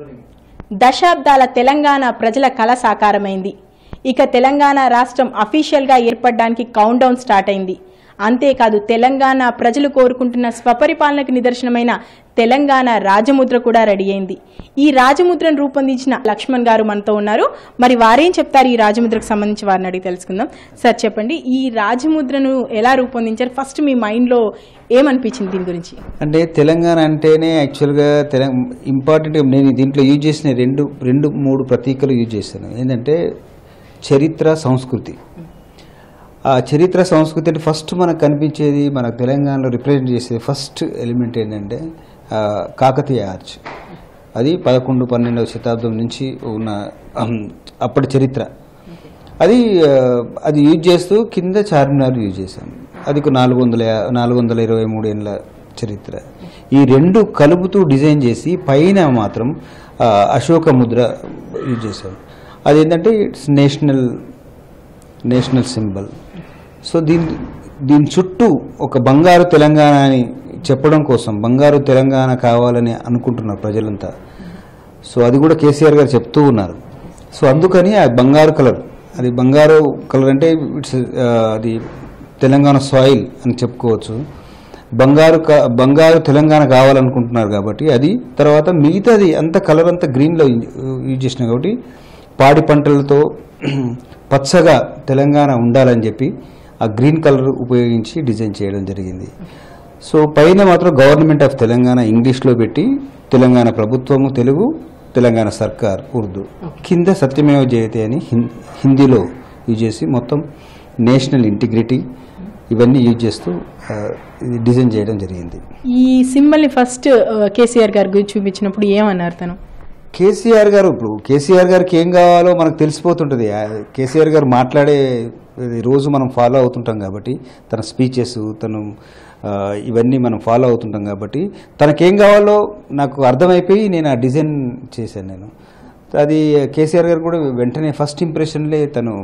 దశాబ్దాల తెలంగాణ ప్రజల కళ సాకారమైంది ఇక తెలంగాణ రాష్ట్రం అఫీషియల్గా ఏర్పడడానికి కౌంట్ డౌన్ స్టార్ట్ అయింది అంతేకాదు తెలంగాణ ప్రజలు కోరుకుంటున్న స్వపరిపాలనకు నిదర్శనమైన తెలంగాణ రాజముద్ర కూడా రెడీ అయింది ఈ రాజముద్రను రూపొందించిన లక్ష్మణ్ గారు మనతో ఉన్నారు మరి వారేం చెప్తారు ఈ రాజముద్రకు సంబంధించి వారిని అడిగి తెలుసుకుందాం సార్ చెప్పండి ఈ రాజముద్రను ఎలా రూపొందించారు ఫస్ట్ మీ మైండ్లో ఏమనిపించింది దీని గురించి అంటే తెలంగాణ అంటేనే యాక్చువల్గా తెల ఇంపార్టెంట్గా నేను దీంట్లో యూజ్ చేసిన రెండు రెండు మూడు ప్రతీకలు యూజ్ చేశాను ఏంటంటే చరిత్ర సంస్కృతి ఆ చరిత్ర సంస్కృతి అంటే ఫస్ట్ మనకు కనిపించేది మన తెలంగాణలో రిప్రజెంట్ చేసే ఫస్ట్ ఎలిమెంట్ ఏంటంటే ఆ, కాకతీయ ఆర్చ్ అది పదకొండు పన్నెండవ శతాబ్దం నుంచి ఉన్న అహం, అప్పటి చరిత్ర అది ఆ, అది యూజ్ చేస్తూ కింద చార్మినార్ యూజ్ చేశాను అది ఒక నాలుగు వందల యా- నాలుగు వందల ఇరవై మూడు ఏళ్ళ చరిత్ర ఈ రెండు కలుపుతూ డిజైన్ చేసి పైన మాత్రం ఆ, అశోక ముద్ర యూజ్ చేశాను అదేంటంటే it's national national symbol so దీని దీని చుట్టూ ఒక బంగారు తెలంగాణ అని చెప్పడం కోసం బంగారు తెలంగాణ కావాలని అనుకుంటున్నారు ప్రజలంతా సో అది కూడా కేసీఆర్ గారు చెప్తూ ఉన్నారు సో అందుకని ఆ బంగారు కలర్ అది బంగారు కలర్ అంటే ఇట్స్ అది తెలంగాణ సాయిల్ అని చెప్పుకోవచ్చు బంగారు క- బంగారు తెలంగాణ కావాలనుకుంటున్నారు కాబట్టి అది తర్వాత మిగతాది అంత కలర్ అంతా గ్రీన్లో యూజ్ చేసినాం కాబట్టి పాడి పంటలతో పచ్చగా తెలంగాణ ఉండాలని చెప్పి ఆ గ్రీన్ కలర్ ఉపయోగించి డిజైన్ చేయడం జరిగింది సో పైన మాత్రం గవర్నమెంట్ ఆఫ్ తెలంగాణ ఇంగ్లీష్లో పెట్టి తెలంగాణ ప్రభుత్వము తెలుగు తెలంగాణ సర్కార్ ఉర్దూ కింద సత్యమేవ జయతే అని హిం- హిందీలో యూజ్ చేసి మొత్తం నేషనల్ ఇంటిగ్రిటీ ఇవన్నీ యూజ్ చేస్తూ ఆ, ఇది డిజైన్ చేయడం జరిగింది ఈ సింబల్ని ఫస్ట్ కేసీఆర్ గారి గురించి చూపించినప్పుడు ఏమన్నారు తను కేసీఆర్ గారు ఇప్పుడు కేసీఆర్ గారికి ఏం కావాలో మనకు తెలిసిపోతుంటుంది ఆ కేసీఆర్ గారు మాట్లాడే ఇది రోజు మనం ఫాలో అవుతుంటాం కాబట్టి తన స్పీచెస్ తను ఆ, ఇవన్నీ మనం ఫాలో అవుతుంటాం కాబట్టి తనకేం కావాలో నాకు అర్థమైపోయి నేను ఆ డిజైన్ చేశాను నేను అది కేసీఆర్ గారు కూడా వెంటనే ఫస్ట్ ఇంప్రెషన్లే తను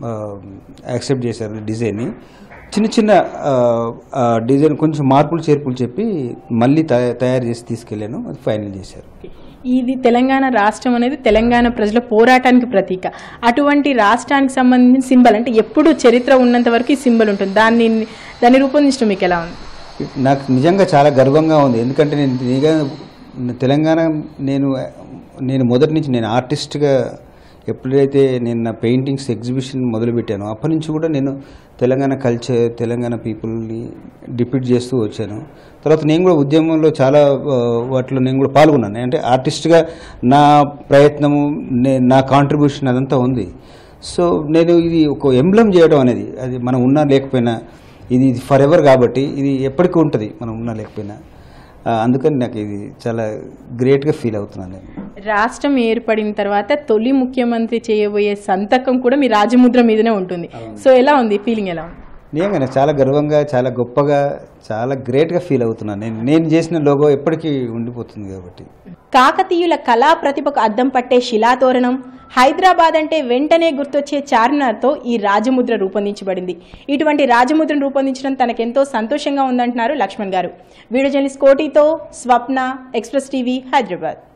యాక్సెప్ట్ చేశారు డిజైన్ని చిన్న చిన్న ఆ, ఆ, డిజైన్ కొంచెం మార్పులు చేర్పులు చెప్పి మళ్ళీ తయా- తయారు చేసి తీసుకెళ్ళాను అది ఫైనల్ చేశారు ఇది తెలంగాణ రాష్ట్రం అనేది తెలంగాణ ప్రజల పోరాటానికి ప్రతీక అటువంటి రాష్ట్రానికి సంబంధించిన సింబల్ అంటే ఎప్పుడు చరిత్ర ఉన్నంత వరకు ఈ సింబల్ ఉంటుంది దాన్ని దాన్ని రూపొందించడం మీకు ఎలా ఉంది నాకు నిజంగా చాలా గర్వంగా ఉంది ఎందుకంటే నేను నిజంగా తెలంగాణ నేను నేను మొదటి నుంచి నేను ఆర్టిస్ట్గా ఎప్పుడైతే నేను నా పెయింటింగ్స్ ఎగ్జిబిషన్ మొదలుపెట్టానో అప్పటి నుంచి కూడా నేను తెలంగాణ కల్చర్ తెలంగాణ పీపుల్ని డిపిట్ చేస్తూ వచ్చాను తర్వాత నేను కూడా ఉద్యమంలో చాలా ఆ, వాటిలో నేను కూడా పాల్గొన్నాను అంటే ఆర్టిస్ట్గా నా ప్రయత్నము నే- నా కాంట్రిబ్యూషన్ అదంతా ఉంది సో నేను ఇది ఒక ఎంబ్లం చేయడం అనేది అది మనం ఉన్నా లేకపోయినా ఇది ఫర్ ఎవర్ కాబట్టి ఇది ఎప్పటికీ ఉంటుంది మనం ఉన్నా లేకపోయినా ఆ, అందుకని నాకు ఇది చాలా గ్రేట్గా ఫీల్ అవుతున్నాను నేను రాష్ట్రం ఏర్పడిన తర్వాత తొలి ముఖ్యమంత్రి చేయబోయే సంతకం కూడా మీ రాజముద్ర మీదనే ఉంటుంది సో ఎలా ఉంది ఫీలింగ్ ఎలా ఉంది నిజంగా నాకు చాలా గర్వంగా చాలా గొప్పగా చాలా గ్రేట్గా ఫీల్ అవుతున్నాను నేను నేను చేసిన లోగో ఎప్పటికీ ఉండిపోతుంది కాబట్టి కాకతీయుల కళా ప్రతిభకు అద్దం పట్టే శిలాతోరణం హైదరాబాద్ అంటే వెంటనే గుర్తొచ్చే చార్మినార్తో ఈ రాజముద్ర రూపొందించబడింది ఇటువంటి రాజముద్రను రూపొందించడం తనకెంతో సంతోషంగా ఉందంటున్నారు లక్ష్మణ్ గారు వీడియో జర్నలిస్ట్ కోటితో స్వప్న ఎక్స్ప్రెస్ టీవీ హైదరాబాద్